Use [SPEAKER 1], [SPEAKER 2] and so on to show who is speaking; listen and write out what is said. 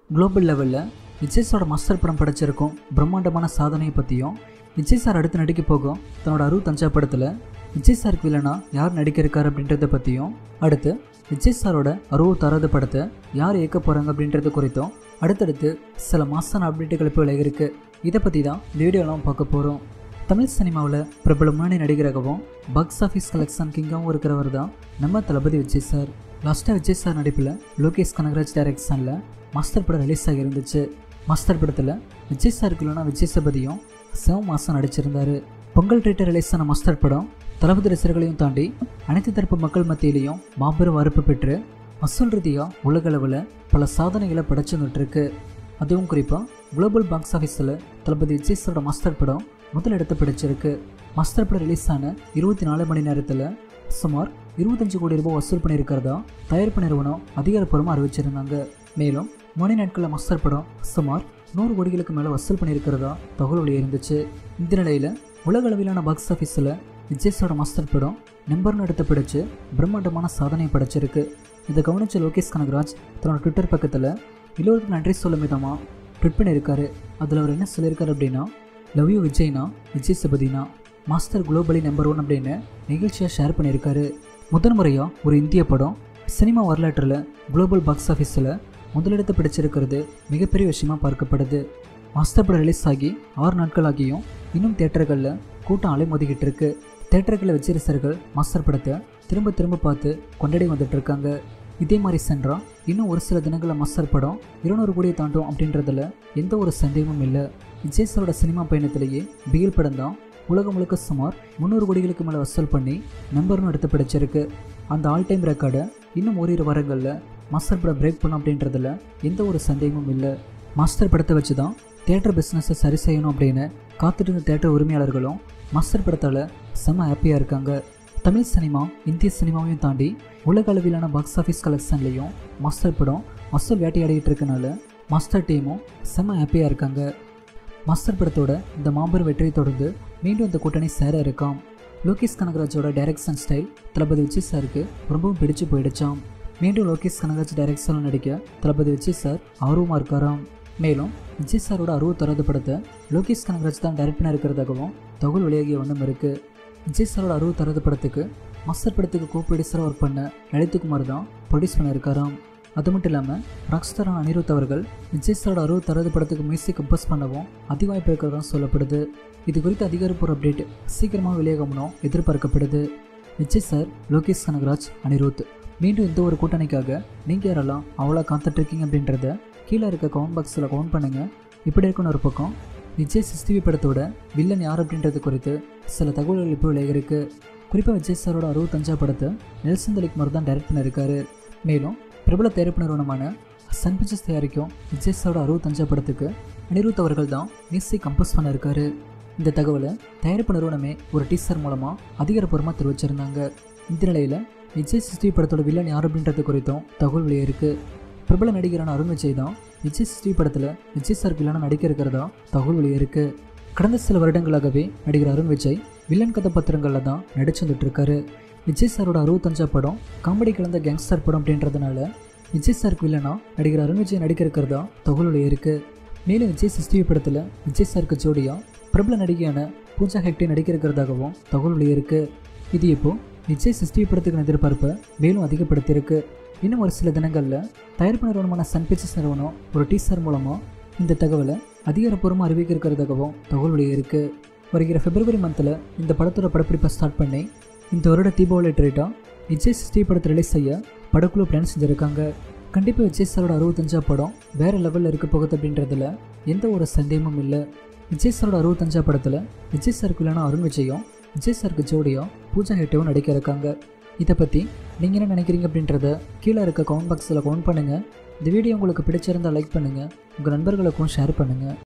[SPEAKER 1] global லெவலில் விஜய் சாரோட master படம் படைச்சிருக்கும் பிரம்மாண்டமான சாதனையை பற்றியும் விஜய் சார் அடுத்து நடிக்க போகும் தன்னோட அறுபத்தஞ்சா படத்தில் விஜய் சாருக்கு வில்லனா யார் நடிக்க இருக்காரு அப்படின்றத பற்றியும் அடுத்து விஜய் சாரோட அறுபத்தாறாவது படத்தை யார் இயக்க போகிறாங்க அப்படின்றது குறித்தும் அடுத்தடுத்து சில மாசான அப்டேட்டுகள் இப்போ விலகிருக்கு இதை பற்றி தான் இந்த வீடியோலாம் பார்க்க போகிறோம் தமிழ் சினிமாவில் பிரபல முன்னணி நடிகராகவும் பாக்ஸ் ஆஃபீஸ் கலெக்ஷன் கிங்காகவும் இருக்கிறவர் தான் நம்ம தளபதி விஜய் சார் லாஸ்ட்டாக விஜய் சார் நடிப்பில் லோகேஷ் கனகராஜ் டைரக்ஷனில் மாஸ்டர் படம் ரிலீஸ் ஆகியிருந்துச்சு மாஸ்டர் படத்தில் விஜய் சாருக்கு இல்லைனா விஜய் சபதியும் சிவ மாதம் நடிச்சிருந்தாரு பொங்கல் ட்ரீட்டர் ரிலீஸ் ஆன மாஸ்டர் படம் தளபதி ரசிகர்களையும் தாண்டி அனைத்து தரப்பு மக்கள் மத்தியிலையும் மாபெரும் வரப்பு பெற்று வசூல் ரீதியாக உலக அளவில் பல சாதனைகளை படைச்சு வந்துட்டுருக்கு அதுவும் குறிப்பாக குளோபல் பாக்ஸ் ஆஃபீஸில் தளபதி விஜய் சாரோட மாஸ்டர் படம் முதல் இடத்தை பிடிச்சிருக்கு மாஸ்டர் படம் ரிலீஸ் ஆன இருபத்தி நாலு மணி நேரத்தில் சுமார் இருபத்தஞ்சு கோடி ரூபாய் வசூல் பண்ணியிருக்கிறதா தயாரிப்பு நிறுவனம் அதிகாரப்பூர்வமாக அறிவிச்சிருந்தாங்க மேலும் மணி நாட்களில் மாஸ்டர் படம் சுமார் நூறு கோடிகளுக்கு மேலே வசூல் பண்ணியிருக்கிறதா தகவல் வெளியிருந்துச்சு இந்த நிலையில் உலக அளவிலான பாக்ஸ் ஆஃபீஸில் விஜய் சாரோட மாஸ்டர் படம் நம்பர்னு எடுத்து பிடிச்சு பிரம்மாண்டமான சாதனையை படைச்சிருக்கு இதை கவனித்த லோகேஷ் கனகராஜ் தன்னோட ட்விட்டர் பக்கத்தில் எல்லோருக்கும் நன்றி சொல்லும் விதமாக ட்விட் பண்ணியிருக்காரு அதில் அவர் என்ன சொல்லியிருக்காரு அப்படின்னா லவ் யூ விஜய்னா விஜய் சபதினா மாஸ்டர் குளோபலி நம்பர் ஒன் அப்படின்னு நிகழ்ச்சியாக ஷேர் பண்ணியிருக்காரு முதன் முறையாக ஒரு இந்திய படம் சினிமா வரலாற்றில் குளோபல் பாக்ஸ் ஆஃபீஸில் முதலிடத்தை பிடிச்சிருக்கிறது மிகப்பெரிய விஷயமா பார்க்கப்படுது மாஸ்டர் படம் ரிலீஸ் ஆகி ஆறு நாட்கள் ஆகியும் இன்னும் தேட்டர்களில் கூட்டம் அலைமோதிக்கிட்டு இருக்கு தேட்டர்களில் வச்சு ரசிகர்கள் மாஸ்டர் படத்தை திரும்ப திரும்ப பார்த்து கொண்டாடி வந்துட்டு இருக்காங்க இதே மாதிரி சென்றா இன்னும் ஒரு சில தினங்களில் மாஸ்டர் படம் இருநூறு கோடியை தாண்டும் அப்படின்றதுல எந்த ஒரு சந்தேகமும் இல்லை விஜய் சாரோட சினிமா பயணத்திலேயே பிகில் படம் தான் உலகம் முழுக்க சுமார் முந்நூறு கோடிகளுக்கு மேலே வசூல் பண்ணி நம்பர்னு எடுத்து பிடிச்சிருக்கு அந்த ஆல் டைம் ரெக்கார்டை இன்னும் ஓரிரு வாரங்களில் மாஸ்டர் படம் பிரேக் பண்ணும் அப்படின்றதுல எந்த ஒரு சந்தேகமும் இல்லை மாஸ்டர் படத்தை வச்சு தான் தேட்டர் பிஸ்னஸை சரி செய்யணும் அப்படின்னு காத்துட்டு இருந்த தேட்டர் உரிமையாளர்களும் மாஸ்டர் படத்தால் செம்ம ஹாப்பியாக இருக்காங்க தமிழ் சினிமா இந்திய சினிமாவையும் தாண்டி உலக அளவிலான பாக்ஸ் ஆஃபீஸ் கலெக்ஷன்லேயும் மாஸ்டர் படம் வசூல் வேட்டையாடிட்டு இருக்கனால மாஸ்டர் டீமும் செம்ம ஹாப்பியாக இருக்காங்க மாஸ்டர் படத்தோட இந்த மாபெரும் வெற்றியை தொடர்ந்து மீண்டும் இந்த கூட்டணி சேர இருக்காம் லோகேஷ் கனகராஜோட டைரக்ஷன் ஸ்டைல் தளபதி விஜய் சாருக்கு ரொம்பவும் பிடிச்சு போயிடுச்சாம் மீண்டும் லோகேஷ் கனகராஜ் டைரக்ஷனில் நடிக்க தளபதி விஜய் சார் ஆர்வமாக இருக்காராம் மேலும் விஜய் சாரோட அறுபத்தொராவது படத்தை லோகேஷ் கனகராஜ் தான் டைரக்ட் பண்ண இருக்கிறதாகவும் தகவல் வெளியாகிய வண்ணம் இருக்குது விஜய் சாரோட அறுபத்தொராவது படத்துக்கு மாஸ்டர் படத்துக்கு கோ ப்ரொடியூசராக ஒர்க் பண்ண லலித்குமார் தான் ப்ரொடியூஸ் பண்ணியிருக்காராம் அது மட்டும் இல்லாமல் ராக்ஸ்டாரான அனிருத் அவர்கள் விஜய் சாரோட அறுபத்தொராவது படத்துக்கு மியூசிக் கம்போஸ் பண்ணவும் அதிக வாய்ப்பு இருக்கிறதா சொல்லப்படுது இது குறித்து அதிகாரப்பூர்வ அப்டேட் சீக்கிரமாக வெளியாகும்னு எதிர்பார்க்கப்படுது விஜய் சார் லோகேஷ் கனகராஜ் அனிருத் மீண்டும் இந்த ஒரு கூட்டணிக்காக நீங்கள் யாரெல்லாம் அவ்வளோ காத்துட்ருக்கீங்க அப்படின்றத கீழே இருக்க கவுண்ட் பாக்ஸில் கவுண்ட் பண்ணுங்கள் இப்படி இருக்குன்னு ஒரு பக்கம் விஜய் சிஸ்டிவி படத்தோட வில்லன் யார் அப்படின்றது குறித்து சில தகவல்கள் இப்போ விளையிருக்கு குறிப்பாக விஜய் சாரோட அறுபத்தஞ்சா படத்தை நெல்சன் தலிக்குமார் தான் டைரக்ட் பண்ணியிருக்காரு மேலும் பிரபல தயாரிப்பு நிறுவனமான சன் பிக்சர்ஸ் தயாரிக்கும் விஜய் சாரோட அறுபத்தஞ்சா படத்துக்கு அனிருத் அவர்கள் தான் மியூசிக் கம்போஸ் பண்ணியிருக்காரு இந்த தகவலை தயாரிப்பு நிறுவனமே ஒரு டீசர் மூலமாக அதிகாரப்பூர்வமாக தெரிவிச்சிருந்தாங்க இந்த நிலையில் விஜய் சிஸ்டி படத்தோட வில்லன் யார் அப்படின்றது குறித்தும் தகவல் வெளியிருக்கு பிரபல நடிகரான அருண் விஜய் தான் விஜய் சிஸ்டி படத்தில் விஜய் சார் வில்லனாக நடிக்க இருக்கிறதா தகவல் வெளியிருக்கு கடந்த சில வருடங்களாகவே நடிகர் அருண் விஜய் வில்லன் கதாபாத்திரங்களில் தான் நடிச்சு வந்துட்டு இருக்காரு விஜய் சாரோட அறுபத்தஞ்சா படம் காமெடி கலந்த கேங்ஸ்டர் படம் அப்படின்றதுனால விஜய் சாருக்கு வில்லனா நடிகர் அருண் விஜய் நடிக்க இருக்கிறதா தகவல் வெளியிருக்கு மேலும் விஜய் சிஸ்டிவி படத்தில் விஜய் சாருக்கு ஜோடியா பிரபல நடிகையான பூஜா ஹெக்டே நடிக்க இருக்கிறதாகவும் தகவல் வெளியிருக்கு இது இப்போ விஜய் சிஸ்டிவி படத்துக்கான எதிர்பார்ப்பை மேலும் அதிகப்படுத்தியிருக்கு இன்னும் ஒரு சில தினங்களில் தயாரிப்பு நிறுவனமான சன் பிக்சர்ஸ் நிறுவனம் ஒரு டீசர் மூலமாக இந்த தகவலை அதிகாரப்பூர்வமாக அறிவிக்க இருக்கிறதாகவும் தகவல் வெளியிருக்கு வருகிற பிப்ரவரி மந்தில் இந்த படத்தோட படப்பிடிப்பை ஸ்டார்ட் பண்ணி இந்த வருட தீபாவளி ட்ரீட்டாக விஜய் சிஸ்டி படத்தை ரிலீஸ் செய்ய படக்குழு பிளான் செஞ்சுருக்காங்க கண்டிப்பாக விஜய் சாரோட அறுபத்தஞ்சா படம் வேறு லெவலில் இருக்க போகுது அப்படின்றதுல எந்த ஒரு சந்தேகமும் இல்லை விஜய் சாரோட அறுபத்தஞ்சா படத்தில் விஜய் சாருக்கு இல்லைனா அருண் விஜயும் விஜய் சாருக்கு ஜோடியாக பூஜா ஹெட்டவும் நடிக்க இருக்காங்க இதை பற்றி நீங்கள் என்ன நினைக்கிறீங்க அப்படின்றத கீழே இருக்க கமெண்ட் பாக்ஸில் கவுண்ட் பண்ணுங்கள் இந்த வீடியோ உங்களுக்கு பிடிச்சிருந்தால் லைக் பண்ணுங்கள் உங்கள் நண்பர்களுக்கும் ஷேர் பண்ணுங்கள்